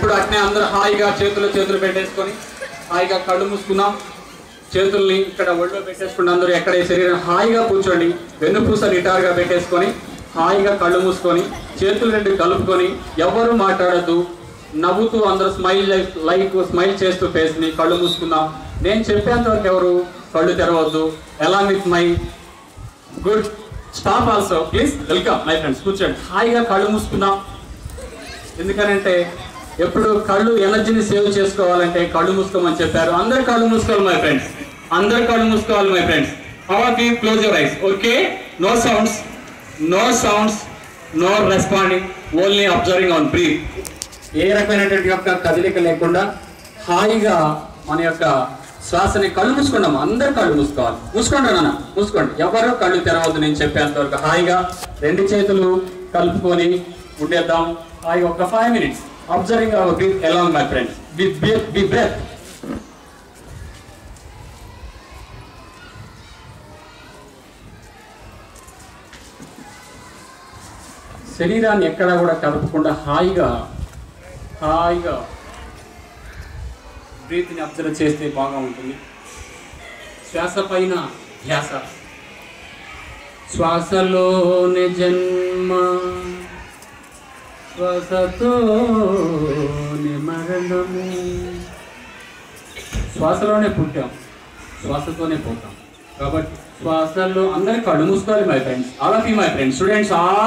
ఇప్పుడు అట్నే అందరూ హాయిగా చేతులు చేతులు పెట్టేసుకొని హాయిగా కళ్ళు మూసుకుందాం చేతుల్ని ఇక్కడ ఒళ్ళో పెట్టేసుకుని అందరూ ఎక్కడ ఈ శరీరం హాయిగా కూర్చోండి వెన్నుపూస నిటారుగా పెట్టేసుకొని హాయిగా కళ్ళు మూసుకొని చేతులు రెండు కలుపుకొని ఎవరు మాట్లాడద్దు నవ్వుతూ అందరూ స్మైల్ లైక్ స్మైల్ చేస్తూ ఫేస్ని కళ్ళు మూసుకుందాం నేను చెప్పేంత వరకు ఎవరు కళ్ళు తెరవద్దు ఎలా with my good stop also please welcome my friends కూర్చోండి హాయిగా కళ్ళు మూసుకుందాం ఎందుకనంటే ఎప్పుడు కళ్ళు ఎనర్జీని సేవ్ చేసుకోవాలంటే కళ్ళు మూసుకోమని చెప్పారు అందరు కళ్ళు మూసుకోవాలి మై ఫ్రెండ్స్ అందరు కళ్ళు మూసుకోవాలి my friends how you close your eyes okay no sounds no sounds no responding only observing on breath ఏ రకమైనటువంటి యొక్క కదలిక లేకుండా హాయిగా మన యొక్క శ్వాసని కళ్ళు మూసుకున్నాం అందరు కళ్ళు మూసుకోవాలి మూసుకోండి నాన్న మూసుకోండి ఎవరు కళ్ళు తెరవద్దు నేను చెప్పేంత వరకు హాయిగా రెండు చేతులు కలుపుకొని ఉండేద్దాం హాయిగా ఒక five minutes observing our breath along my friends with be breath శరీరాన్ని ఎక్కడా కూడా కదపకుండా హాయిగా హాయిగా బ్రీత్ని అబ్జర్వ్ చేస్తే బాగా ఉంటుంది శ్వాస పైన ధ్యాస శ్వాసలోని జన్మ శ్వాసతోని మరణము శ్వాసలోనే పుట్టాం శ్వాసతోనే పోతాం కాబట్టి శ్వాసలో అందరి కళ్ళు మూసుకోవాలి my friends all of you my friends students